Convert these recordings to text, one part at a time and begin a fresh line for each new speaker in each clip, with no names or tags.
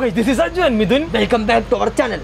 Hi this is Aju and Mithun
welcome back to our channel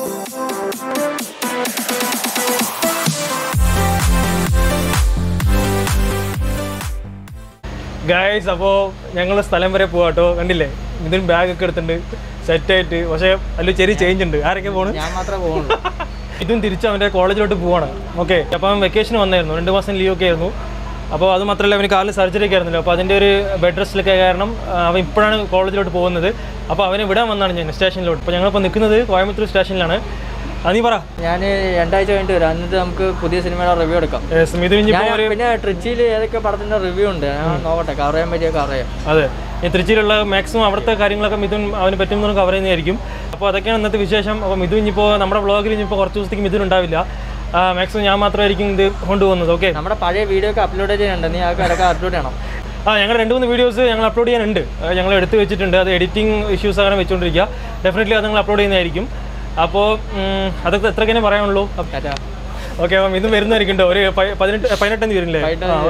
guys അപ്പോൾ ഞങ്ങൾ സ്ഥലം വരെ പോവാട്ടോ കണ്ടില്ലേ മിഥുൻ ബാഗ് ഒക്കെ എടുത്തിട്ടുണ്ട് സെറ്റായിട്ട് പക്ഷേ അതിൽ ചെറിയ ചേഞ്ച് ഉണ്ട് ആരൊക്കെ പോണ്
ഞാൻ മാത്രമേ പോകുള്ളൂ
ഇതും തിരിച്ച് അവൻ്റെ കോളേജിലോട്ട് പോവാണ് ഓക്കെ അപ്പം വെക്കേഷൻ വന്നായിരുന്നു രണ്ട് മാസം ലീവ് ഒക്കെ ആയിരുന്നു അപ്പോൾ അത് മാത്രമല്ല അവന് കാലിൽ സർജറി ഒക്കെ ആയിരുന്നല്ലോ അപ്പോൾ അതിൻ്റെ ഒരു ബെഡ് റെസ്റ്റിലൊക്കെ കാരണം ആ, അവൻ ഇപ്പോഴാണ് കോളേജിലോട്ട് പോകുന്നത് അപ്പോൾ അവനെ വിടാൻ വന്നാണ് ഞാൻ സ്റ്റേഷനിലോട്ട് അപ്പോൾ ഞങ്ങളിപ്പോൾ നിൽക്കുന്നത് കോയമ്പത്തൂർ സ്റ്റേഷനിലാണ് ആ, നീ പറ
ഞാൻ രണ്ടാഴ്ച കഴിഞ്ഞിട്ട് വരാം എന്നിട്ട് നമുക്ക് പുതിയ സിനിമയുടെ റിവ്യൂ എടുക്കാം
Yes, മിഥുൻ
ഞാൻ
ഇനിയിപ്പോൾ ഒരു
പിന്നെ ട്രിച്ചിയിൽ ഏതൊക്കെ പടത്തിന്റെ റിവ്യൂ ഉണ്ട് ഞാൻ നോക്കട്ടെ കവർ ചെയ്യാൻ പറ്റിയ കവർ ചെയ്യാം
അതെ ഈ തൃശ്ശൂരുള്ള മാക്സിമം അവിടുത്തെ കാര്യങ്ങളൊക്കെ മിഥുൻ അവന് പറ്റുമെന്ന് കവർ ചെയ്യുന്നതായിരിക്കും അപ്പോൾ അതൊക്കെയാണ് ഇന്നത്തെ വിശേഷം അപ്പോൾ മിഥുൻ ഇനിയിപ്പോൾ നമ്മുടെ വ്ളോഗിൽ ഇനിയിപ്പോൾ കുറച്ച് ദിവസത്തേക്ക് മിഥുൻ ഉണ്ടാവില്ല മാക്സിമം ഞാൻ മാത്രമായിരിക്കും ഇത് കൊണ്ടുപോകുന്നത് ഓക്കെ
നമ്മുടെ പഴയ വീഡിയോ ഒക്കെ അപ്ലോഡ് ചെയ്യുന്നുണ്ട് നീ അതൊക്കെ അതൊക്കെ അപ്ലോഡ് ചെയ്യണം
ആ ഞങ്ങൾ രണ്ട് മൂന്ന് വീഡിയോസ് ഞങ്ങൾ അപ്ലോഡ് ചെയ്യാനുണ്ട് ആ, ഞങ്ങൾ എടുത്ത് വെച്ചിട്ടുണ്ട് അത് എഡിറ്റിംഗ് ഇഷ്യൂസ് അങ്ങനെ വെച്ചുകൊണ്ടിരിക്കുക ഡെഫിനറ്റ്ലി അത് ഞങ്ങൾ അപ്ലോഡ് ചെയ്യുന്നതായിരിക്കും അപ്പോൾ ഉം, അതൊക്കെ എത്രക്കനെ പറയാനുള്ളൂ
ടാറ്റാ
ഓക്കെ അപ്പം ഇതും വരുന്നതായിരിക്കും ട്ടോ. ഒരു പ- പതിനെട്ട് പതിനെട്ടാം തീയതി വരില്ലേ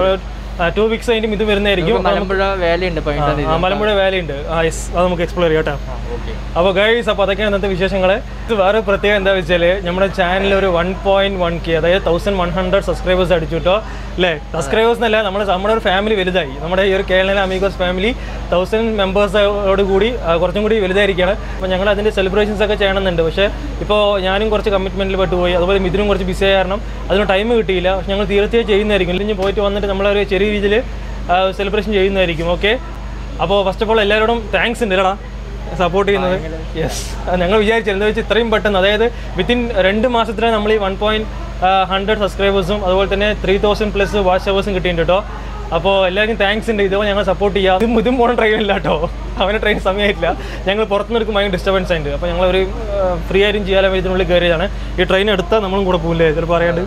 ടു വീക്സ് കഴിഞ്ഞിട്ട് ഇത് വരുന്നതായിരിക്കും
നമുക്ക് മലമ്പുഴ വേലയുണ്ട് പതിനെട്ടാം തീയതി
ആ മലമ്പുഴ വാലി ഉണ്ട് ആ യെസ് അത് നമുക്ക് എക്സ്പ്ലോർ ചെയ്യാം കേട്ടോ
ഓക്കെ
അപ്പോൾ ഗൈസ് അപ്പോൾ അതൊക്കെയാണ് ഇന്നത്തെ വിശേഷങ്ങൾ ഇത് വേറെ പ്രത്യേകം എന്താ വെച്ചാൽ നമ്മുടെ ചാനലിൽ ഒരു വൺ പോയിന്റ് വൺ കെ അതായത് തൗസൻഡ് വൺ ഹൺഡ്രഡ് സബ്സ്ക്രൈബേഴ്സ് അടിച്ചു കേട്ടോ അല്ലേ സബ്സ്ക്രൈബേഴ്സ് എന്നല്ല നമ്മുടെ നമ്മുടെ ഒരു ഫാമിലി വലുതായി നമ്മുടെ ഈ ഒരു കേരള അമീഗോസ് ഫാമിലി തൗസൻഡ് മെമ്പേഴ്സോട് കൂടി ആ, കുറച്ചും കൂടി വലുതായിരിക്കുകയാണ് അപ്പോൾ ഞങ്ങൾ അതിൻ്റെ സെലിബ്രേഷൻസ് ഒക്കെ ചെയ്യണമെന്നുണ്ട് പക്ഷേ ഇപ്പോൾ ഞാനും കുറച്ച് കമ്മിറ്റ്മെൻറ്റിൽ പെട്ടുപോയി അതുപോലെ മിഥുനും കുറച്ച് ബിസി ആയ കാരണം അതിന് ടൈം കിട്ടിയില്ല പക്ഷെ ഞങ്ങൾ തീർച്ചയായും ചെയ്യുന്നതായിരിക്കും ഇല്ലെങ്കിൽ പോയിട്ട് വന്നിട്ട് നമ്മളൊരു ചെറിയ രീതിയിൽ സെലിബ്രേഷൻ ചെയ്യുന്നതായിരിക്കും ഓക്കെ അപ്പോൾ ഫസ്റ്റ് ഓഫ് ഓൾ എല്ലാവരോടും താങ്ക്സ് ഉണ്ട് ഇല്ലടാ സപ്പോർട്ട് ചെയ്യുന്നത് യെസ് ഞങ്ങൾ വിചാരിച്ചു എന്താ വെച്ചാൽ ഇത്രയും പെട്ടെന്ന് അതായത് വിത്തിൻ രണ്ട് മാസത്തിലാണ് നമ്മൾ ഈ വൺ പോയിന്റ് ഹൺഡ്രഡ് സബ്സ്ക്രൈബേഴ്സും അതുപോലെ തന്നെ ത്രീ തൗസൻഡ് പ്ലസ് വാച്ച് അവേഴ്സും കിട്ടിയിട്ടുണ്ട് കേട്ടോ അപ്പോൾ എല്ലാവർക്കും താങ്ക്സ് ഉണ്ട് ഇതുപോലെ ഞങ്ങൾ സപ്പോർട്ട് ചെയ്യാം ഇതും ഇതും പോകണ ട്രെയിൻ ഇല്ല കേട്ടോ അവനെ ട്രെയിൻ സമയമായിട്ടില്ല ഞങ്ങൾ പുറത്തുനിന്ന് എടുക്കും ഭയങ്കര ഡിസ്റ്റർബൻസ് ഉണ്ട് അപ്പോൾ ഞങ്ങൾ ഒരു ഫ്രീ ആയിട്ടും ചെയ്യാൻ ഇതിനുള്ളിൽ കയറിയതാണ് ഈ ട്രെയിൻ എടുത്താൽ നമ്മളും കൂടെ പോകില്ലേ ചിലപ്പോൾ അറിയാണ്ട്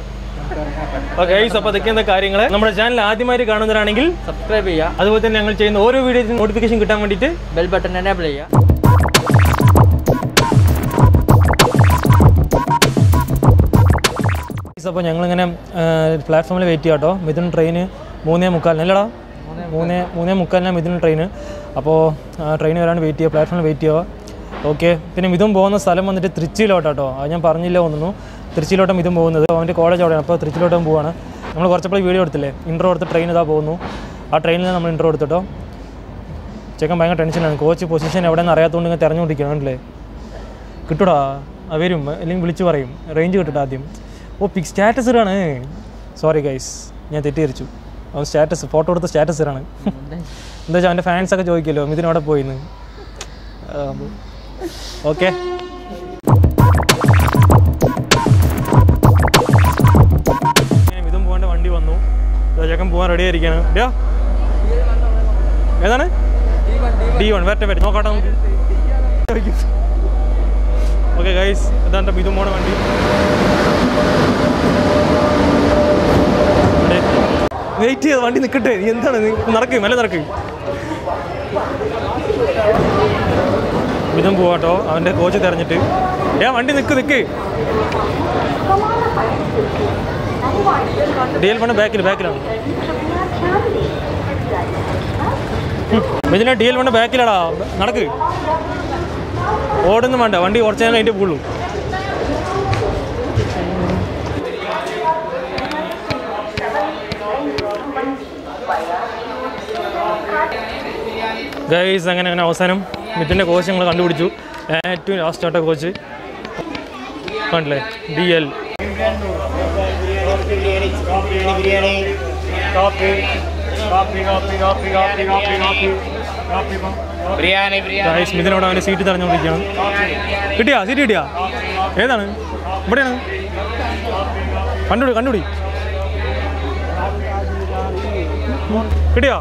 ഓക്കെ അപ്പോൾ അതൊക്കെ എന്താ കാര്യങ്ങൾ നമ്മുടെ ചാനൽ ആദ്യമായിട്ട് കാണുന്നവരാണെങ്കിൽ
സബ്സ്ക്രൈബ് ചെയ്യുക
അതുപോലെ തന്നെ ഞങ്ങൾ ചെയ്യുന്ന ഓരോ വീഡിയോസിനും നോട്ടിഫിക്കേഷൻ കിട്ടാൻ വേണ്ടിയിട്ട്
ബെൽ ബട്ടൺ എനേബിൾ ചെയ്യുക
അപ്പോൾ ഞങ്ങളിങ്ങനെ പ്ലാറ്റ്ഫോമിൽ വെയിറ്റ് ചെയ്യാം കേട്ടോ മിഥുൻ ട്രെയിന് മൂന്നേ മുക്കാലിന് അല്ലടാ മൂന്നേ മൂന്നേ മുക്കാലിനാണ് മിഥുൻ ട്രെയിന് അപ്പോൾ ട്രെയിൻ വരാണ്ട് വെയിറ്റ് ചെയ്യുക പ്ലാറ്റ്ഫോമിൽ വെയിറ്റ് ചെയ്യുക ഓക്കെ പിന്നെ മിഥുൻ പോകുന്ന സ്ഥലം വന്നിട്ട് തൃച്ചിയിലോട്ടാണ് കേട്ടോ അത് ഞാൻ പറഞ്ഞില്ല തോന്നുന്നു തൃച്ചിയിലോട്ടാണ് മിഥുൻ പോകുന്നത് അവൻ്റെ കോളേജ് അവിടെയാണ് അപ്പോൾ തൃച്ചിയിലോട്ടും പോവാണ് നമ്മൾ കുറച്ചപ്പോൾ വീഡിയോ എടുത്തില്ലേ ഇൻട്രോ എടുത്ത് ട്രെയിൻ ഇതാ പോകുന്നു ആ ട്രെയിനിൽ നമ്മൾ ഇൻട്രോ എടുത്തിട്ടോ ചെക്കൻ ഭയങ്കര ടെൻഷനാണ് കോച്ച് പൊസിഷൻ എവിടെയെന്ന് അറിയാത്തതുകൊണ്ട് ഇങ്ങനെ തിരഞ്ഞുകൊണ്ടിരിക്കണം അല്ലേ കിട്ടൂടാ ആ വരും അല്ലെങ്കിൽ വിളിച്ച് പറയും റേഞ്ച് കിട്ടട്ടെ ആദ്യം ഓ പിക് സ്റ്റാറ്റസ് ഇടാണ് സോറി ഗൈസ് ഞാൻ തെറ്റിദ്ധരിച്ചു അവൻ സ്റ്റാറ്റസ് ഫോട്ടോ എടുത്ത സ്റ്റാറ്റസ് ഇടാണ് എന്താ വെച്ചാൽ അവൻ്റെ ഫാൻസൊക്കെ ചോദിക്കുമല്ലോ ഇതിനവിടെ പോയിന്ന് ഓക്കെ ഇതും പോകേണ്ട വണ്ടി വന്നു ദാ ചേക്കൻ പോകാൻ റെഡി ആയിരിക്കാണ് ഡ്യാ ഏതാണ് ഡി വൺ വരട്ടെ വരട്ടെ നോക്കട്ടെ നമുക്ക് ഓക്കെ ഗൈസ് ഇതാണ്ട് ഇതും പോണ വണ്ടി വെയിറ്റ് ചെയ്ത് വണ്ടി നിൽക്കട്ടെ നീ എന്താണ് നീ നടക്ക് മെല്ലെ നടക്ക് ഇതും പോവാട്ടോ അവൻ്റെ കോച്ച് തെരഞ്ഞിട്ട് ഏ വണ്ടി നിൽക്ക് നിൽക്ക് ഡി എൽ ഫണ്ട് ബാക്കിൽ ബാക്കിലാണ് ഇതിനെ ഡി എൽ ഫണ്ട് ബാക്കിലാടാ നടക്ക് ഓടൊന്നും വേണ്ട വണ്ടി കുറച്ച് നേരം അതിൻ്റെ പോകുള്ളൂ ഗൈസ് അങ്ങനെ അങ്ങനെ അവസാനം മിഥുൻ്റെ കോച്ച് ഞങ്ങൾ കണ്ടുപിടിച്ചു ഏറ്റവും ലാസ്റ്റ് ആട്ട കോച്ച് കണ്ടില്ലേ D L
biryani biryani
guys മിഥുനോട് അവൻ്റെ സീറ്റ് തെരഞ്ഞുകൊണ്ടിരിക്കുകയാണ് കിട്ടിയാ സീറ്റ് കിട്ടിയാ ഏതാണ് ഇവിടെയാണ് കണ്ടുപിടി കണ്ടുപിടി കിട്ടിയാ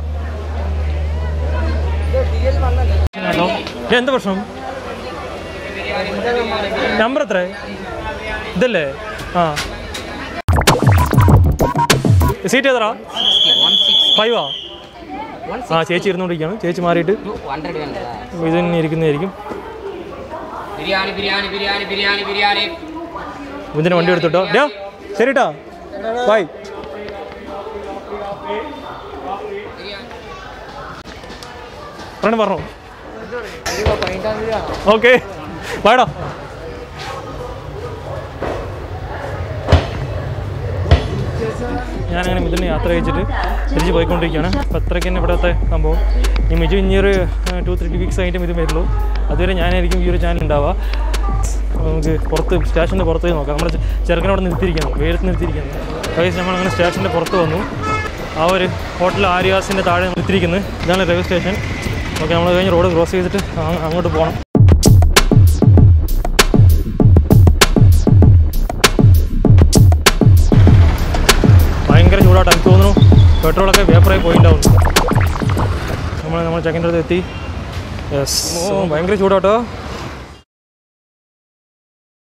കേട്ടോ ഇത് എന്താ പ്രശ്നം നമ്പർ എത്ര ഇതല്ലേ ആ സീറ്റ് ഏതാ ഫൈവാ ആ ചേച്ചി ഇരുന്നുകൊണ്ടിരിക്കുകയാണ് ചേച്ചി മാറിയിട്ട്
ഹൺഡ്രഡ് വേണ്ടതാ
ഇതിന് ഇരിക്കുന്നതായിരിക്കും
ബിരിയാണി ബിരിയാണി ബിരിയാണി ബിരിയാണി ബിരിയാണി
ഇതിന് വണ്ടി എടുത്തിട്ടോ ഡാ ശരിട്ടാ ബൈ പറഞ്ഞു പറഞ്ഞോ
പതിനെട്ടാം തീയതി ആണോ
ഓക്കെ വേടോ ഞാനങ്ങനെ മിഥുനെ യാത്ര കഴിച്ചിട്ട് തിരിച്ച് പോയിക്കൊണ്ടിരിക്കുകയാണ് അപ്പോൾ അത്രയ്ക്ക് തന്നെ ഇവിടുത്തെ സംഭവം ഈ മിജു ഇനിയൊരു ടു ത്രീ വീക്സ് കഴിഞ്ഞിട്ട് മിഥു വരുള്ളൂ അതുവരെ ഞാനായിരിക്കും ഈ ഒരു ചാനൽ ഉണ്ടാവുക അപ്പോൾ നമുക്ക് പുറത്ത് സ്റ്റേഷൻ്റെ പുറത്ത് പോയി നോക്കാം നമ്മുടെ ചെറുക്കനവിടെ നിർത്തിയിരിക്കുന്നു വെയിലത്ത് നിർത്തിയിരിക്കുന്നു കഴിച്ച് നമ്മളങ്ങനെ സ്റ്റേഷൻ്റെ പുറത്ത് വന്നു ആ ഒരു ഹോട്ടൽ ആര്യാസിൻ്റെ താഴെ നിർത്തിയിരിക്കുന്നത് ഇതാണ് റെയിൽവേ സ്റ്റേഷൻ ഓക്കെ നമ്മൾ കഴിഞ്ഞ് റോഡ് ക്രോസ് ചെയ്തിട്ട് അങ്ങ് അങ്ങോട്ട് പോകണം ഭയങ്കര ചൂടാട്ടോ എനിക്ക് തോന്നുന്നു പെട്രോളൊക്കെ വേപ്പറായി പോയിണ്ടാവും നമ്മൾ നമ്മൾ ചെക്കിൻ്റെ അടുത്ത് എത്തി യെസ് ഭയങ്കര ചൂടാട്ടോ